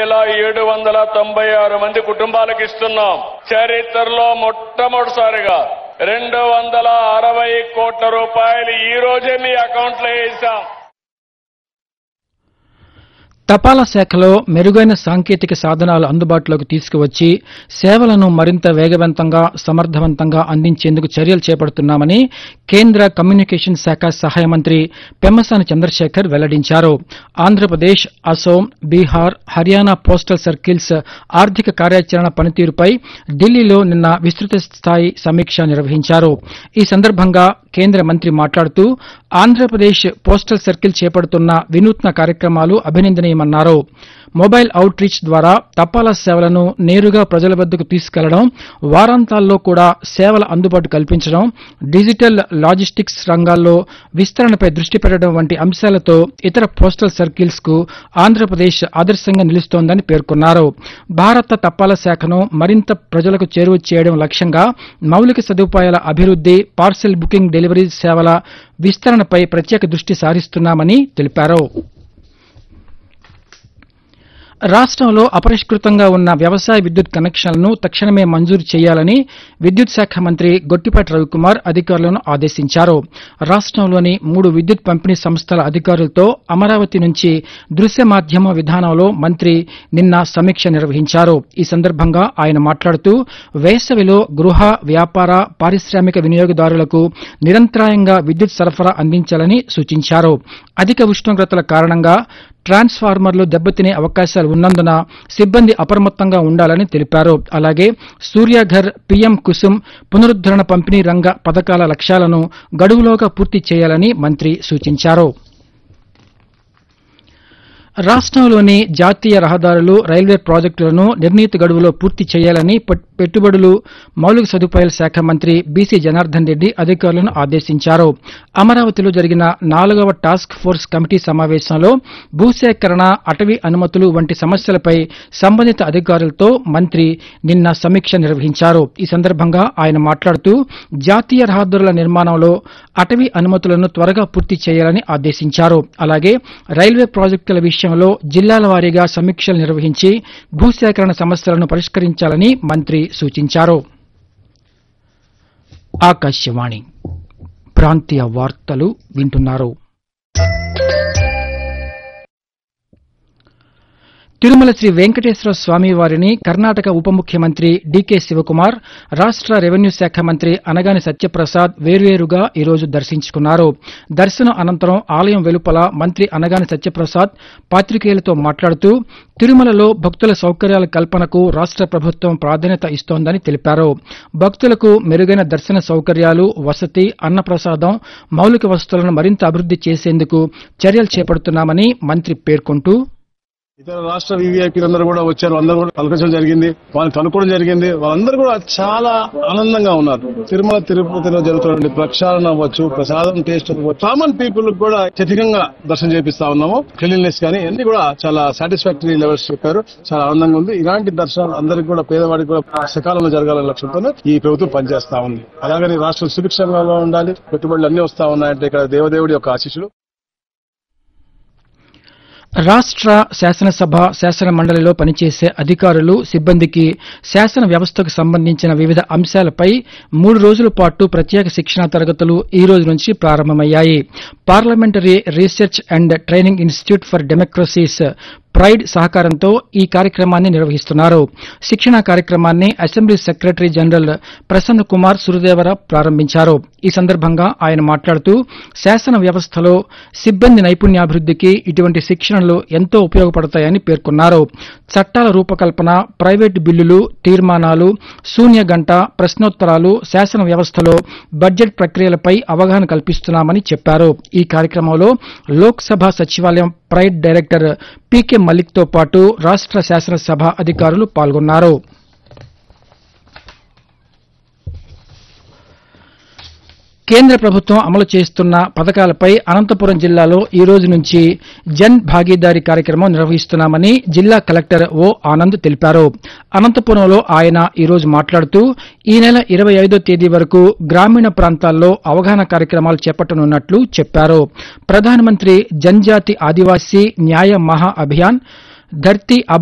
వేల ఏడు వందల తొంభై ఆరు మంది కుటుంబాలకు ఇస్తున్నాం చరిత్రలో మొట్టమొదటిసారిగా రెండు వందల అరవై కోట్ల రూపాయలు ఈ రోజే మీ అకౌంట్లో వేసాం తపాలా శాఖలో మెరుగైన సాంకేతిక సాధనాలు అందుబాటులోకి తీసుకువచ్చి సేవలను మరింత వేగవంతంగా సమర్థవంతంగా అందించేందుకు చర్యలు చేపడుతున్నామని కేంద్ర కమ్యూనికేషన్ శాఖ సహాయ మంత్రి పెమ్మసాని చంద్రశేఖర్ వెల్లడించారు ఆంధ్రప్రదేశ్ అసోం బీహార్ హర్యానా పోస్టల్ సర్కిల్స్ ఆర్థిక కార్యాచరణ పనితీరుపై ఢిల్లీలో నిన్న విస్తృత స్థాయి సమీక్ష నిర్వహించారు ఈ సందర్భంగా కేంద్ర మంత్రి మాట్లాడుతూ ఆంధ్రప్రదేశ్ పోస్టల్ సర్కిల్ చేపడుతున్న వినూత్న కార్యక్రమాలు అభినందనీయమన్నారు మొబైల్ అవుట్ రీచ్ ద్వారా తపాలా సేవలను నేరుగా ప్రజల వద్దకు తీసుకెళ్లడం వారాంతాల్లో కూడా సేవల అందుబాటు కల్పించడం డిజిటల్ లాజిస్టిక్స్ రంగాల్లో విస్తరణపై దృష్టి పెట్టడం వంటి అంశాలతో ఇతర పోస్టల్ సర్కిల్స్ కు ఆంధ్రప్రదేశ్ ఆదర్శంగా నిలుస్తోందని పేర్కొన్నారు భారత తపాలా శాఖను మరింత ప్రజలకు చేరువ చేయడం లక్ష్యంగా మౌలిక సదుపాయాల అభివృద్ది పార్సెల్ బుకింగ్ డెలివరీ సేవల విస్తరణపై ప్రత్యేక దృష్టి సారిస్తున్నామని తెలిపారు రాష్ట్రంలో అపరిష్కృతంగా ఉన్న వ్యవసాయ విద్యుత్ కనెక్షన్లను తక్షణమే మంజూరు చేయాలని విద్యుత్ శాఖ మంత్రి గొట్టిపాటి రవికుమార్ అధికారులను ఆదేశించారు రాష్ట్రంలోని మూడు విద్యుత్ పంపిణీ సంస్థల అధికారులతో అమరావతి నుంచి దృశ్య మాధ్యమ విధానంలో మంత్రి నిన్న సమీక్ష నిర్వహించారు ఈ సందర్భంగా ఆయన మాట్లాడుతూ వేసవిలో గృహ వ్యాపార పారిశ్రామిక వినియోగదారులకు నిరంతరాయంగా విద్యుత్ సరఫరా అందించాలని సూచించారు అధిక ఉష్ణోగ్రతల కారణంగా ట్రాన్స్ఫార్మర్లు దెబ్బతినే అవకాశాలు ఉన్నందున సిబ్బంది అప్రమత్తంగా ఉండాలని తెలిపారు అలాగే సూర్యాఘర్ పీఎం కుసుమ్ పునరుద్దరణ పంపిణీ రంగ పథకాల లక్ష్యాలను గడువులోగా పూర్తి చేయాలని మంత్రి సూచించారు రాష్ట్రంలోని జాతీయ రహదారులు రైల్వే ప్రాజెక్టులను నిర్ణీత గడువులో పూర్తి చేయాలని పెట్- పెట్టుబడులు మౌలిక సదుపాయాల శాఖ మంత్రి బీసీ జనార్దన్ రెడ్డి అధికారులను ఆదేశించారు అమరావతిలో జరిగిన నాలుగవ టాస్క్ ఫోర్స్ కమిటీ సమావేశంలో భూసేకరణ అటవీ అనుమతులు వంటి సమస్యలపై సంబంధిత అధికారులతో మంత్రి నిన్న సమీక్ష నిర్వహించారు ఈ సందర్భంగా ఆయన మాట్లాడుతూ జాతీయ రహదారుల నిర్మాణంలో అటవీ అనుమతులను త్వరగా పూర్తి చేయాలని ఆదేశించారు అలాగే రైల్వే ప్రాజెక్టుల విషయంలో జిల్లాల వారీగా సమీక్షలు నిర్వహించి భూసేకరణ సమస్యలను పరిష్కరించాలని మంత్రి సూచించారు ఆకాశవాణి ప్రాంతీయ వార్తలు వింటున్నారు తిరుమల శ్రీ వెంకటేశ్వర స్వామి వారిని కర్ణాటక ఉప ముఖ్యమంత్రి డీకే శివకుమార్ రాష్ట్ర రెవెన్యూ శాఖ మంత్రి అనగాని సత్యప్రసాద్ వేర్వేరుగా ఈరోజు దర్శించుకున్నారు దర్శనం అనంతరం ఆలయం వెలుపల మంత్రి అనగాని సత్యప్రసాద్ పాత్రికేయులతో మాట్లాడుతూ తిరుమలలో భక్తుల సౌకర్యాల కల్పనకు రాష్ట్ర ప్రభుత్వం ప్రాధాన్యత ఇస్తోందని తెలిపారు భక్తులకు మెరుగైన దర్శన సౌకర్యాలు వసతి అన్నప్రసాదం మౌలిక వసతులను మరింత అభివృద్ది చేసేందుకు చర్యలు చేపడుతున్నామని మంత్రి పేర్కొంటూ ఇతర రాష్ట్ర వివిఐపీలందరూ కూడా వచ్చారు అందరూ కూడా పలకరించడం జరిగింది వాళ్ళని కనుక్కోవడం జరిగింది వాళ్ళందరూ కూడా చాలా ఆనందంగా ఉన్నారు తిరుమల తిరుపతిలో జరుగుతున్న ప్రక్షాళన అవ్వచ్చు ప్రసాదం టేస్ట్ అవ్వచ్చు కామన్ పీపుల్ కూడా అత్యధికంగా దర్శనం చేపిస్తా ఉన్నాము క్లీన్లెస్ కానీ అన్ని కూడా చాలా సాటిస్ఫాక్టరీ లెవెల్స్ చెప్పారు చాలా ఆనందంగా ఉంది ఇలాంటి దర్శనాలు అందరికీ కూడా పేదవాడికి కూడా సకాలంలో జరగాలనే లక్ష్యంతో ఈ ప్రభుత్వం పనిచేస్తా ఉంది అలాగని రాష్ట్రం సుభిక్షంగా ఉండాలి పెట్టుబడులు అన్ని వస్తా ఉన్నాయంటే ఇక్కడ దేవదేవుడి యొక్క ఆశీస్సులు రాష్ట్ర శాసనసభ శాసన మండలిలో పనిచేసే అధికారులు సిబ్బందికి శాసన వ్యవస్థకు సంబంధించిన వివిధ అంశాలపై మూడు రోజుల పాటు ప్రత్యేక శిక్షణా తరగతులు ఈ రోజు నుంచి ప్రారంభమయ్యాయి parliamentary research and training institute for democracies PRIDE సహకారంతో ఈ కార్యక్రమాన్ని నిర్వహిస్తున్నారు శిక్షణా కార్యక్రమాన్ని assembly secretary general Prasanna Kumar Suradevara ప్రారంభించారు ఈ సందర్భంగా ఆయన మాట్లాడుతూ శాసన వ్యవస్థలో సిబ్బంది నైపుణ్యాభివృద్ధికి ఇటువంటి శిక్షణలు ఎంతో ఉపయోగపడతాయని పేర్కొన్నారు చట్టాల రూపకల్పన ప్రైవేటు బిల్లులు తీర్మానాలు శూన్య గంట ప్రశ్నోత్తరాలు శాసన వ్యవస్థలో బడ్జెట్ ప్రక్రియలపై అవగాహన కల్పిస్తున్నామని చెప్పారు ఈ కార్యక్రమంలో లోక్సభ సచివాలయం ప్రైడ్ డైరెక్టర్ పీకే మలిక్ తో పాటు రాష్ట్ర శాసనసభ అధికారులు పాల్గొన్నారు కేంద్ర ప్రభుత్వం అమలు చేస్తున్న పథకాలపై అనంతపురం జిల్లాలో ఈ రోజు నుంచి జన్ భాగీదారీ కార్యక్రమం నిర్వహిస్తున్నామని జిల్లా కలెక్టర్ ఓ ఆనంద్ తెలిపారు అనంతపురంలో ఆయన ఈ రోజు మాట్లాడుతూ ఈ నెల ఇరవై ఐదో తేదీ వరకు గ్రామీణ ప్రాంతాల్లో అవగాహన కార్యక్రమాలు చేపట్టనున్నట్లు చెప్పారు ప్రధానమంత్రి జన్జాతి ఆదివాసీ న్యాయ మహా అభియాన్ ధర్తీ అబ్